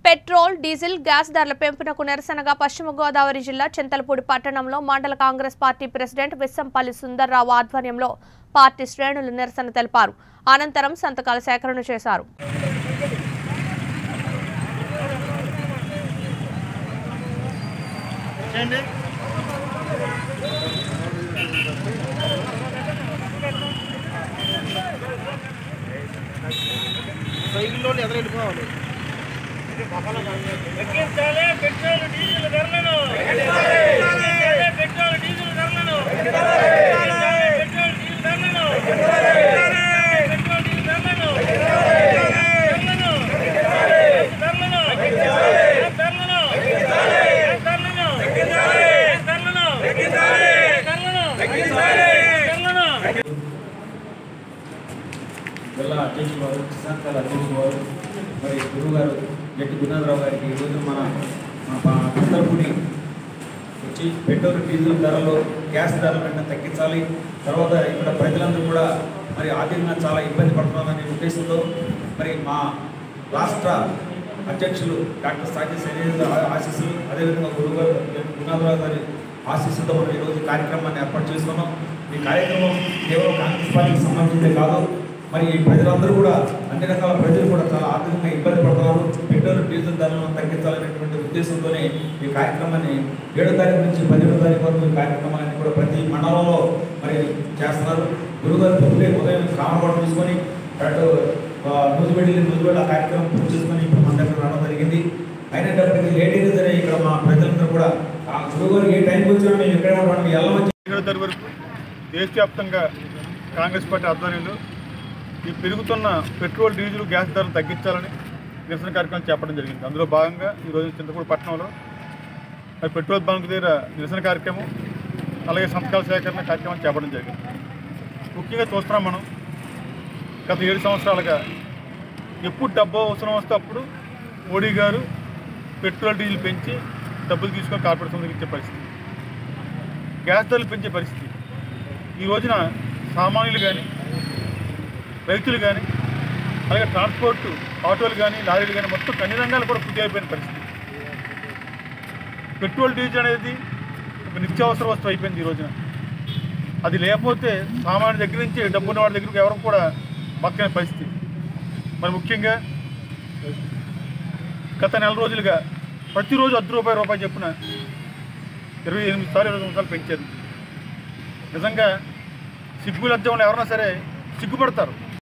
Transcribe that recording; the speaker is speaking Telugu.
పెట్రోల్ డీజిల్ గ్యాస్ ధరల పెంపునకు నిరసనగా పశ్చిమ గోదావరి జిల్లా చింతలపూడి పట్టణంలో మండల కాంగ్రెస్ పార్టీ ప్రెసిడెంట్ విస్సంపల్లి సుందర్రావు ఆధ్వర్యంలో పార్టీ శ్రేణులు నిరసన తెలిపారు అనంతరం సంతకాల సేకరణ చేశారు సైకిల్లో ఎదురు వెళ్ళిపోవాలి తగ్గించాలి పెట్రోల్ డీజిల్ ధరలను తగ్గించాలి పెట్రోల్ డీజిల్ ధరలను తగ్గించాలి పెట్రోల్ డీజిల్ ధరలను తగ్గించాలి పెట్రోల్ డీజిల్ ధరలను ధరలను ధరలను ధరలను ధరలను ధరలను ధరలను జిల్లా అధ్యక్షులు వారు కిసాన్ అధ్యక్షులు వారు మరి గురువు గారు జట్టి గురునాథరావు గారికి ఈరోజు మన మన అందరూని వచ్చి పెట్రోల్ డీజిల్ ధరలు గ్యాస్ ధరలు వెంటనే తగ్గించాలి తర్వాత ఇక్కడ ప్రజలందరూ కూడా మరి ఆర్థికంగా చాలా ఇబ్బంది పడుతున్నారనే ఉద్దేశంతో మరి మా రాష్ట్ర అధ్యక్షులు డాక్టర్ సాజీ శైలేంద్ర ఆశీస్సులు అదేవిధంగా గురువు గారు జట్టి గురునాథరావు గారి ఆశీస్సులతో మనం ఈరోజు కార్యక్రమాన్ని ఏర్పాటు చేసుకున్నాం ఈ కార్యక్రమం కేవలం కాంగ్రెస్ పార్టీకి సంబంధించిందే కాదు మరి ఈ ప్రజలందరూ కూడా అన్ని రకాల ప్రజలు కూడా చాలా ఆర్థికంగా ఇబ్బంది పడుతున్నారు పెట్రోల్ డీజిల్ ధరలను తగ్గించాలనేటువంటి ఉద్దేశంతోనే ఈ కార్యక్రమాన్ని ఏడో తారీఖు నుంచి పదిహేడో తారీఖు వరకు ఈ కార్యక్రమాన్ని కూడా ప్రతి మండలంలో మరి చేస్తున్నారు గురుగారు పొద్దుటే ఉదయం కామపాటు తీసుకొని అటు నూజిబెడ్డి నూజిబెడ్డి ఆ కార్యక్రమం పూర్తి చేసుకొని ఇప్పుడు మన దగ్గర రావడం జరిగింది అయినప్పటికీ లేట్ అయినా సరే ఇక్కడ మా ప్రజలందరూ కూడా ఆ గురుగారు ఏ టైంకి వచ్చినా మేము ఎక్కడ ఉండడం ఎల్లమని ఏడో తారీఖు వరకు దేశవ్యాప్తంగా కాంగ్రెస్ పార్టీ ఆధ్వర్యంలో ఈ పెరుగుతున్న పెట్రోల్ డీజిల్ గ్యాస్ ధరలు తగ్గించాలని నిరసన కార్యక్రమం చేపట్టడం జరిగింది అందులో భాగంగా ఈరోజు చింతపూడి పట్టణంలో మరి పెట్రోల్ బంక్ దగ్గర నిరసన కార్యక్రమం అలాగే సంతకాల సేకరణ కార్యక్రమం చేపట్టడం జరిగింది ముఖ్యంగా చూస్తున్నాం మనం గత ఏడు సంవత్సరాలుగా ఎప్పుడు డబ్బు అవసరం వస్తే అప్పుడు మోడీ గారు పెట్రోల్ డీజిల్ పెంచి డబ్బులు తీసుకొని కార్పొరేషన్ ఇచ్చే పరిస్థితి గ్యాస్ ధరలు పెంచే పరిస్థితి ఈ రోజున సామాన్యులు కానీ రైతులు కానీ అలాగే ట్రాన్స్పోర్ట్ ఆటోలు కానీ లారీలు కానీ మొత్తం అన్ని రంగాలు కూడా పూర్తి అయిపోయిన పరిస్థితి పెట్రోల్ డీజిల్ అనేది ఒక నిత్యావసర వస్తువు అయిపోయింది ఈ రోజున అది లేకపోతే సామాన్యుడి దగ్గర నుంచి డబ్బున్న వాడి దగ్గరకు ఎవరు కూడా బతకని పరిస్థితి మరి ముఖ్యంగా గత నెల రోజులుగా ప్రతిరోజు అర్ధ రూపాయి రూపాయి చెప్పున ఇరవై ఎనిమిది సార్లు ఇరవై సంవత్సరాలు పెంచారు నిజంగా సిగ్గు లజ్జంలో ఎవరైనా సరే సిగ్గుపడతారు